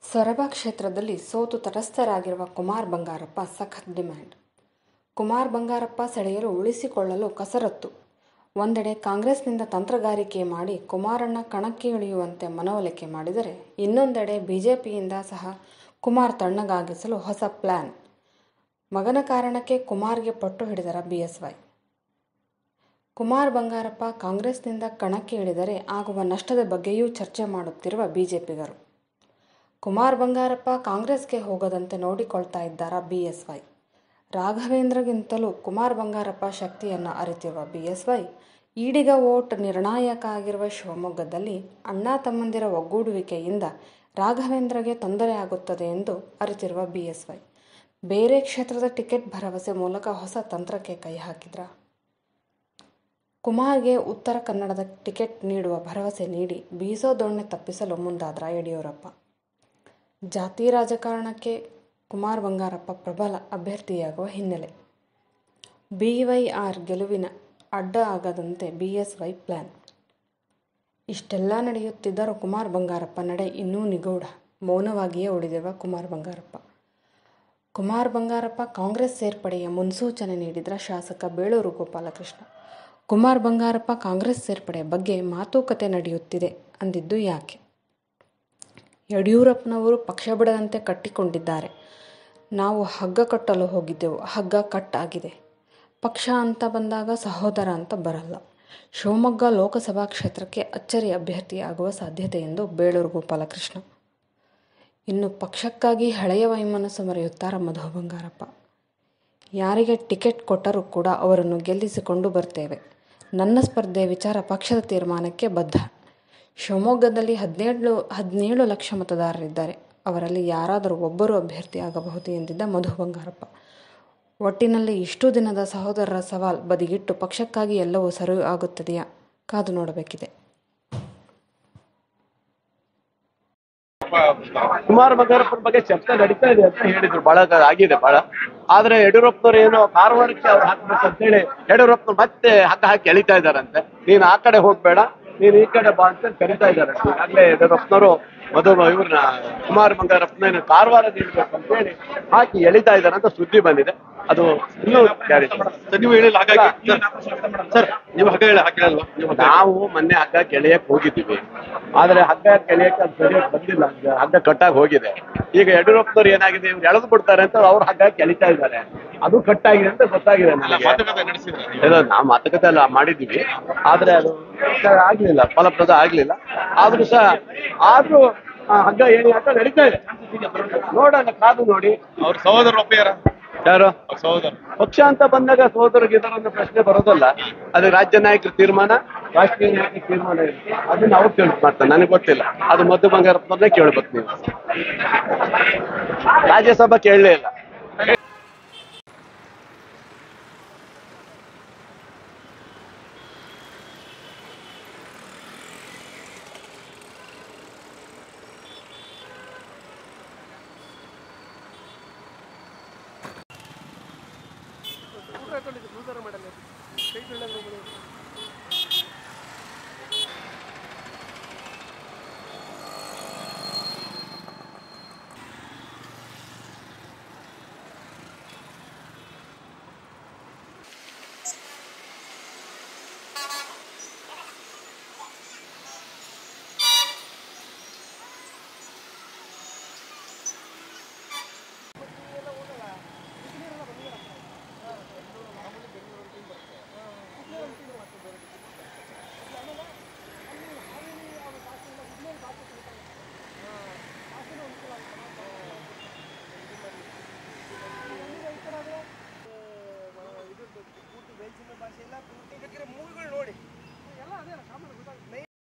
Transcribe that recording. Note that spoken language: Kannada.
ಸೊರಬ ಕ್ಷೇತ್ರದಲ್ಲಿ ಸೋತು ತಟಸ್ಥರಾಗಿರುವ ಕುಮಾರ್ ಬಂಗಾರಪ್ಪ ಸಖತ್ ಡಿಮ್ಯಾಂಡ್ ಕುಮಾರ್ ಬಂಗಾರಪ್ಪ ಸೆಳೆಯಲು ಉಳಿಸಿಕೊಳ್ಳಲು ಕಸರತ್ತು ಒಂದೆಡೆ ಕಾಂಗ್ರೆಸ್ನಿಂದ ತಂತ್ರಗಾರಿಕೆ ಮಾಡಿ ಕುಮಾರಣ್ಣ ಕಣಕ್ಕೆ ಇಳಿಯುವಂತೆ ಮನವೊಲಿಕೆ ಮಾಡಿದರೆ ಇನ್ನೊಂದೆಡೆ ಬಿಜೆಪಿಯಿಂದ ಸಹ ಕುಮಾರ್ ತಣ್ಣಗಾಗಿಸಲು ಹೊಸ ಪ್ಲಾನ್ ಮಗನ ಕಾರಣಕ್ಕೆ ಕುಮಾರ್ಗೆ ಪಟ್ಟು ಹಿಡಿದರ ಬಿಎಸ್ವೈ ಕುಮಾರ್ ಬಂಗಾರಪ್ಪ ಕಾಂಗ್ರೆಸ್ನಿಂದ ಕಣಕ್ಕೆ ಇಳಿದರೆ ಆಗುವ ನಷ್ಟದ ಬಗ್ಗೆಯೂ ಚರ್ಚೆ ಮಾಡುತ್ತಿರುವ ಬಿಜೆಪಿಗರು ಕುಮಾರ್ ಬಂಗಾರಪ್ಪ ಕಾಂಗ್ರೆಸ್ಗೆ ಹೋಗದಂತೆ ನೋಡಿಕೊಳ್ತಾ ಇದ್ದಾರಾ ಬಿಎಸ್ವೈ ರಾಘವೇಂದ್ರಗಿಂತಲೂ ಕುಮಾರ್ ಬಂಗಾರಪ್ಪ ಶಕ್ತಿಯನ್ನು ಅರಿತಿರುವ ಬಿಎಸ್ವೈ ಈಡಿಗ ವೋಟ್ ನಿರ್ಣಾಯಕ ಆಗಿರುವ ಶಿವಮೊಗ್ಗದಲ್ಲಿ ಅಣ್ಣ ತಮ್ಮಂದಿರ ಒಗ್ಗೂಡುವಿಕೆಯಿಂದ ರಾಘವೇಂದ್ರಗೆ ತೊಂದರೆಯಾಗುತ್ತದೆ ಎಂದು ಅರಿತಿರುವ ಬಿಎಸ್ವೈ ಬೇರೆ ಕ್ಷೇತ್ರದ ಟಿಕೆಟ್ ಭರವಸೆ ಮೂಲಕ ಹೊಸ ತಂತ್ರಕ್ಕೆ ಕೈ ಹಾಕಿದ್ರ ಕುಮಾರ್ಗೆ ಉತ್ತರ ಕನ್ನಡದ ಟಿಕೆಟ್ ನೀಡುವ ಭರವಸೆ ನೀಡಿ ಬೀಸೋ ದೊಣ್ಣೆ ತಪ್ಪಿಸಲು ಮುಂದಾದ್ರ ಯಡಿಯೂರಪ್ಪ ಜಾತಿ ರಾಜಕಾರಣಕ್ಕೆ ಕುಮಾರ್ ಬಂಗಾರಪ್ಪ ಪ್ರಬಲ ಅಭ್ಯರ್ಥಿಯಾಗುವ ಹಿನ್ನೆಲೆ ಬಿವೈಆರ್ ಗೆಲುವಿನ ಅಡ್ಡ ಆಗದಂತೆ ಬಿಎಸ್ವೈ ಪ್ಲಾನ್ ಇಷ್ಟೆಲ್ಲ ನಡೆಯುತ್ತಿದ್ದರೂ ಕುಮಾರ್ ಬಂಗಾರಪ್ಪ ನಡೆ ಇನ್ನೂ ನಿಗೂಢ ಮೌನವಾಗಿಯೇ ಉಳಿದಿರುವ ಕುಮಾರ್ ಬಂಗಾರಪ್ಪ ಕುಮಾರ್ ಬಂಗಾರಪ್ಪ ಕಾಂಗ್ರೆಸ್ ಸೇರ್ಪಡೆಯ ಮುನ್ಸೂಚನೆ ನೀಡಿದ್ರ ಶಾಸಕ ಬೇಳೂರು ಗೋಪಾಲಕೃಷ್ಣ ಕುಮಾರ್ ಬಂಗಾರಪ್ಪ ಕಾಂಗ್ರೆಸ್ ಸೇರ್ಪಡೆ ಬಗ್ಗೆ ಮಾತುಕತೆ ನಡೆಯುತ್ತಿದೆ ಅಂದಿದ್ದು ಯಾಕೆ ಯಡಿಯೂರಪ್ಪನವರು ಪಕ್ಷ ಬಿಡದಂತೆ ಕಟ್ಟಿಕೊಂಡಿದ್ದಾರೆ ನಾವು ಹಗ್ಗ ಕಟ್ಟಲು ಹೋಗಿದ್ದೆವು ಹಗ್ಗ ಕಟ್ ಆಗಿದೆ ಪಕ್ಷ ಅಂತ ಬಂದಾಗ ಸಹೋದರ ಅಂತ ಬರಲ್ಲ ಶಿವಮೊಗ್ಗ ಲೋಕಸಭಾ ಕ್ಷೇತ್ರಕ್ಕೆ ಅಚ್ಚರಿ ಅಭ್ಯರ್ಥಿ ಆಗುವ ಸಾಧ್ಯತೆ ಎಂದು ಬೇಳೂರು ಗೋಪಾಲಕೃಷ್ಣ ಇನ್ನು ಪಕ್ಷಕ್ಕಾಗಿ ಹಳೆಯ ವೈಮನಸ್ಸು ಮರೆಯುತ್ತಾರ ಮಧು ಬಂಗಾರಪ್ಪ ಯಾರಿಗೆ ಟಿಕೆಟ್ ಕೊಟ್ಟರೂ ಕೂಡ ಅವರನ್ನು ಗೆಲ್ಲಿಸಿಕೊಂಡು ಬರ್ತೇವೆ ನನ್ನ ಸ್ಪರ್ಧೆ ವಿಚಾರ ಪಕ್ಷದ ತೀರ್ಮಾನಕ್ಕೆ ಬದ್ಧ ಶಿವಮೊಗ್ಗದಲ್ಲಿ ಹದಿನೇಳು ಹದಿನೇಳು ಲಕ್ಷ ಮತದಾರರಿದ್ದಾರೆ ಅವರಲ್ಲಿ ಯಾರಾದರೂ ಒಬ್ಬರು ಅಭ್ಯರ್ಥಿ ಆಗಬಹುದು ಎಂದಿದ್ದ ಮಧು ಬಂಗಾರಪ್ಪ ಒಟ್ಟಿನಲ್ಲಿ ಇಷ್ಟು ದಿನದ ಸಹೋದರರ ಸವಾಲ್ ಬದಿಗಿಟ್ಟು ಪಕ್ಷಕ್ಕಾಗಿ ಎಲ್ಲವೂ ಸರಿ ಆಗುತ್ತದೆಯಾ ಕಾದು ನೋಡಬೇಕಿದೆ ಕುಮಾರ್ ಬಂಗಾರಪ್ಪನ ಬಗ್ಗೆ ಚರ್ಚೆ ನಡೀತಾ ಇದೆ ಅಂತ ಹೇಳಿದ್ರು ಬಹಳ ಆಗಿದೆ ಬಹಳ ಆದ್ರೆ ಯಡಿಯೂರಪ್ಪನವ್ರು ಏನೋ ಕಾರವಾರಕ್ಕೆ ಅವ್ರು ಹಾಕ್ಬೇಕು ಅಂತೇಳಿ ಯಡಿಯೂರಪ್ಪನವ್ರು ಮತ್ತೆ ಹಗ್ಗ ಹಾಕಿ ಎಳಿತಾ ಇದಾರಂತೆ ನೀನ್ ಆ ಕಡೆ ಹೋಗ್ಬೇಡ ನೀನ್ ಈ ಕಡೆ ಬಾ ಅಂತ ಕರಿತಾ ಇದ್ದಾರೆ ಈಗಾಗಲೇ ಯಡಿಯೂರಪ್ಪನವರು ಮಧು ಇವ್ರನ್ನ ಕುಮಾರ್ ಬಂಗಾರಪ್ಪನ ಕಾರವಾರ ನೀಡ್ಬೇಕು ಅಂತ ಹೇಳಿ ಹಾಕಿ ಎಳಿತಾ ಇದ್ದಾರೆ ಅಂತ ಸುದ್ದಿ ಬಂದಿದೆ ಅದು ಇನ್ನೂ ಗ್ಯಾರಂಟಿ ಸರ್ ನೀವು ಹೇಳಿಲ್ಲ ಹಾಗಾಗಿ ಸರ್ ನೀವು ಹಗ್ಗ ಹೇಳಿ ಹಾಕಿರಲ್ವಾ ನೀವು ಹಗ್ಗ ನಾವು ಮೊನ್ನೆ ಹಗ್ಗ ಕೆಳೆಯಕ್ ಹೋಗಿದ್ದೀವಿ ಆದ್ರೆ ಹಗ್ಗ ಕೆಳೆಯಕ್ಕೆ ಅದು ಸರಿಯಾಗಿ ಬಂದಿಲ್ಲ ಹಗ್ಗ- ಹಗ್ಗ ಕಟ್ಟಾಗಿ ಹೋಗಿದೆ ಈಗ ಯಡಿಯೂರಪ್ಪನವ್ರು ಏನಾಗಿದೆ ಇವ್ರು ಎಳೆದು ಬಿಡ್ತಾರೆ ಅಂತ ಅವ್ರು ಹಗ್ಗ ಕೆಳಿತಾ ಇದ್ದಾರೆ ಅದು ಕಟ್ಟಾಗಿದೆ ಅಂತ ಗೊತ್ತಾಗಿದೆ ಅಲ್ಲ, ನನಗೆ ಮಾತುಕತೆ ನಡೆಸಿದ್ರೆ ಏನೋ ನಾವು ಮಾತುಕತೆ ಎಲ್ಲ ಮಾಡಿದ್ದೀವಿ ಆದ್ರೆ ಅದು ಆಗ್ಲಿಲ್ಲ ಫಲಪ್ರದ ಆಗ್ಲಿಲ್ಲ ಆದ್ರೂ ಸಹ ಆದ್ರೂ ಆ ಹಗ್ಗ ಏನಿ ಅಂತ ನಡೀತಾ ಇದೆ ನೋಡೋಣ ಕಾದು ನೋಡಿ ಅವ್ರ ಸಹೋದರ ಒಪ್ಪಿಯಾರ ಯಾರು ಅವ್ರ ಸಹೋದರ ಪಕ್ಷ ಅಂತ ಬಂದಾಗ ಸಹೋದರ ಗಿದರನ್ನ ಪ್ರಶ್ನೆ ಬರೋದಲ್ಲ ಅದು ರಾಜ್ಯ ನಾಯಕರ ತೀರ್ಮಾನ ರಾಷ್ಟ್ರೀಯ ನಾಯಕರ ತೀರ್ಮಾನ ಇರುತ್ತೆ ಅದನ್ನ ಅವ್ರು ತಿಳ್ಸಿ ಮಾಡ್ತಾರೆ ನನಗೆ ಗೊತ್ತಿಲ್ಲ ಅದು ಮಧು ಬಂಗಾರಪ್ಪನವ್ರನ್ನೇ ಕೇಳ್ಬೇಕು ನೀವು ರಾಜ್ಯಸಭಾ ಕೇಳಲೇ ಇಲ್ಲ